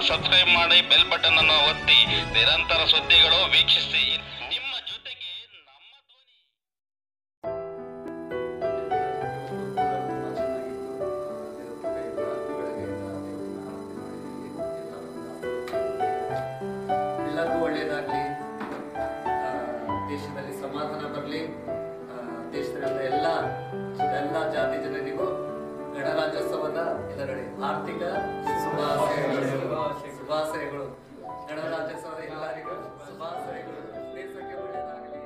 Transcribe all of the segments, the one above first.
subscribe ಮಾಡಿ bell button ಅನ್ನು ಒತ್ತಿ ನಿರಂತರ ಸುದ್ದಿಗಳು ವೀಕ್ಷಿಸಿ ನಿಮ್ಮ ಜೊತೆಗೆ ನಮ್ಮ ಧ್ವನಿ ಎಲ್ಲರಿಗೂ ಒಳ್ಳೆಯದಾಗಲಿ ದೇಶದಲ್ಲಿ ಸಮಾಧಾನ ಬರಲಿ ದೇಶದಲ್ಲಿರುವ ಎಲ್ಲ ಎಲ್ಲ ಜಾತಿ ಜನರಿಗೂ ಗಣರಾಜ್ಯೋತ್ಸವದ ಇದರಲ್ಲಿ ಆರ್ಥಿಕ ಶುಭಾಶಯಗಳು ಶುಭಾಶಯಗಳು ಗಣರಾಜ್ಯೋತ್ಸವದ ಎಲ್ಲರಿಗೂ ಶುಭಾಶಯಗಳು ದೇಶಕ್ಕೆ ಒಳ್ಳೆಯದಾಗಲಿ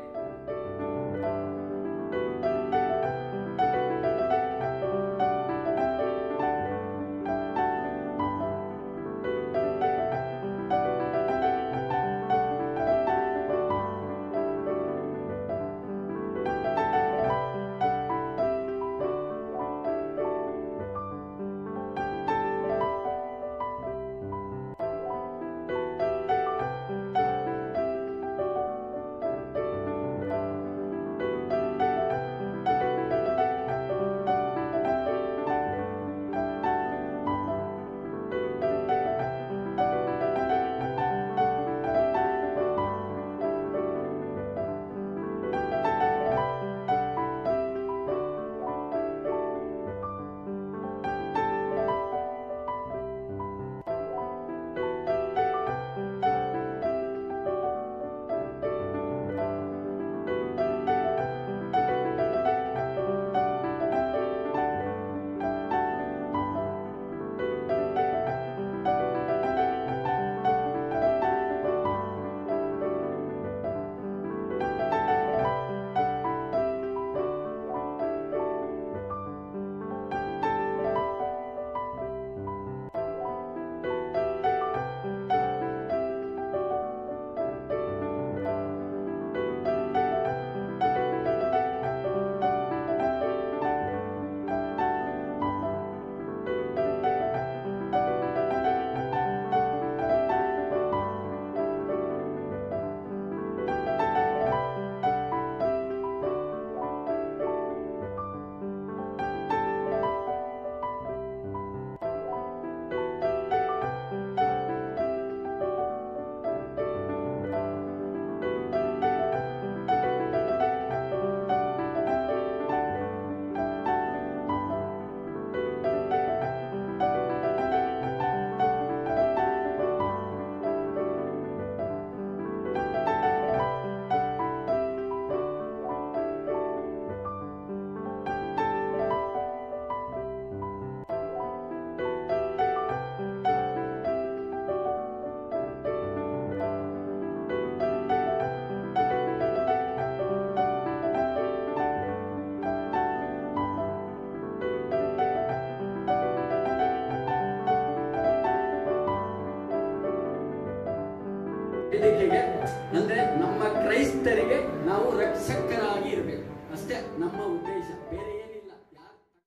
ವೇದಿಕೆಗೆ ಅಂದ್ರೆ ನಮ್ಮ ಕ್ರೈಸ್ತರಿಗೆ ನಾವು ರಕ್ಷಕರಾಗಿ ಇರಬೇಕು ಅಷ್ಟೇ ನಮ್ಮ ಉದ್ದೇಶ